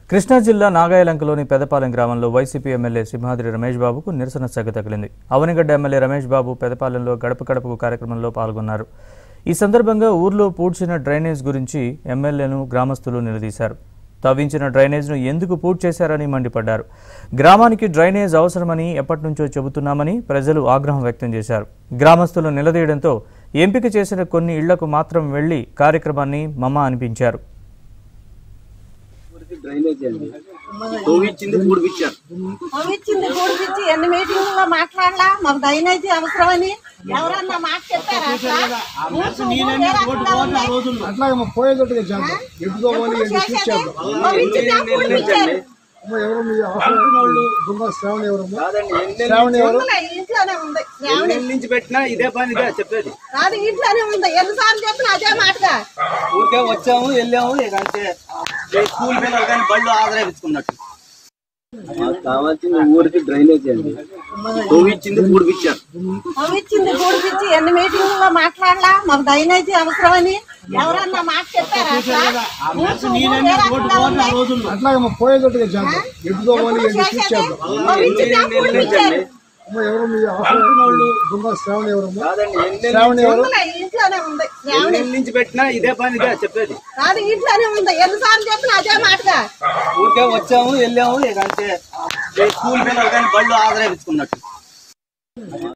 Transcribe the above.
కృష్ణా జిల్లా నాగాయలంకలోని పెదపాలెం గ్రామంలో YCP MLA Simhadri Ramesh బాబుకు నిరసన సెగ తగిలింది అవనిగడ్డ ఎమ్మెల్యే రమేష్ బాబు పెదపాలెంలో గడప గడపకు కార్యక్రమంలో పాల్గొన్నారు ఈ సందర్భంగా ఊర్లో పూడ్చిన డ్రైనేజ్ గురించి ఎమ్మెల్యేను గ్రామస్తులు నిలదీశారు తవ్వించిన డ్రైనేజ్ను ఎందుకు పూర్తి చేశారని మండిపడ్డారు గ్రామానికి డ్రైనేజ్ అవసరమని ఎప్పటి నుంచో చెబుతున్నామని ప్రజలు ఆగ్రహం వ్యక్తం చేశారు గ్రామస్తులు నిలదీయడంతో ఎంపిక చేసిన కొన్ని ఇళ్లకు మాత్రం వెళ్లి కార్యక్రమాన్ని మమ అనిపించారు ఊరికి డ్రైనేజ్ అండి తవ్విచ్చింది పూడిపించారు ఇచ్చింది కూడిపించి ఎన్ని మీటింగ్లో మాట్లాడలా మాకు దయనేసి అవసరమని ఎవరన్నా మాట చెప్పారా అట్లా? ఊరు ఊరు రకంగా ఉంది. అట్లాగే మా పోయేటట్టుగా చేద్దాం ఎటుతో పోనీ ఎప్పుడు ఎటు చేసేది? చేద్దాం తవ్వించిందా, కూడిపించారు. అమ్మ ఎవరు మీ ఆఫీస్ దుంగ శ్రావణ ఎవరమ్మా కాదండి ఎన్ని శ్రావణ ఎవరు ఉందిలే, ఇంట్లోనే ఉంది శ్రావణి. ఎన్ని నుంచి పెట్టినా ఇదే పని ఇదే చెప్పేది కాదు ఇంట్లోనే ఉంది ఎన్నిసార్లు చెప్పినా అదే మాటగా ఊరికే వచ్చాము వెళ్ళాము ఇక అంతే ఈ స్కూల్ పిల్లలు కానీ బళ్ళు ఆదరించుకున్నట్టు మాకు కావాల్సింది ఊరికి డ్రైనేజ్ అండి తవ్విచ్చింది పూడిపించారు ఇచ్చింది కూడిపించి ఎన్ని మీటింగ్లో మాట్లాడలా మాకు దయనేసి అవసరమని ఎవరన్నా మాట చెప్పారా అట్లా? ఊరు ఊరు రకంగా ఉంది. అట్లాగే మా పోయేటట్టుగా చేద్దాం ఎటుతో పోనీ ఎప్పుడు ఎటు చేసేది? చేద్దాం తవ్వించిందా, కూడిపించారు. అమ్మ ఎవరు మీ ఆఫీస్ దుంగ శ్రావణ ఎవరమ్మా కాదండి ఎన్ని శ్రావణ ఎవరు ఉందిలే, ఇంట్లోనే ఉంది శ్రావణి. ఎన్ని నుంచి పెట్టినా ఇదే పని ఇదే చెప్పేది కాదు ఇంట్లోనే ఉంది ఎన్నిసార్లు చెప్పినా అదే మాటగా ఊరికే వచ్చాము వెళ్ళాము ఇక అంతే ఈ స్కూల్ పిల్లలు కానీ బళ్ళు ఆదరించుకున్నట్టు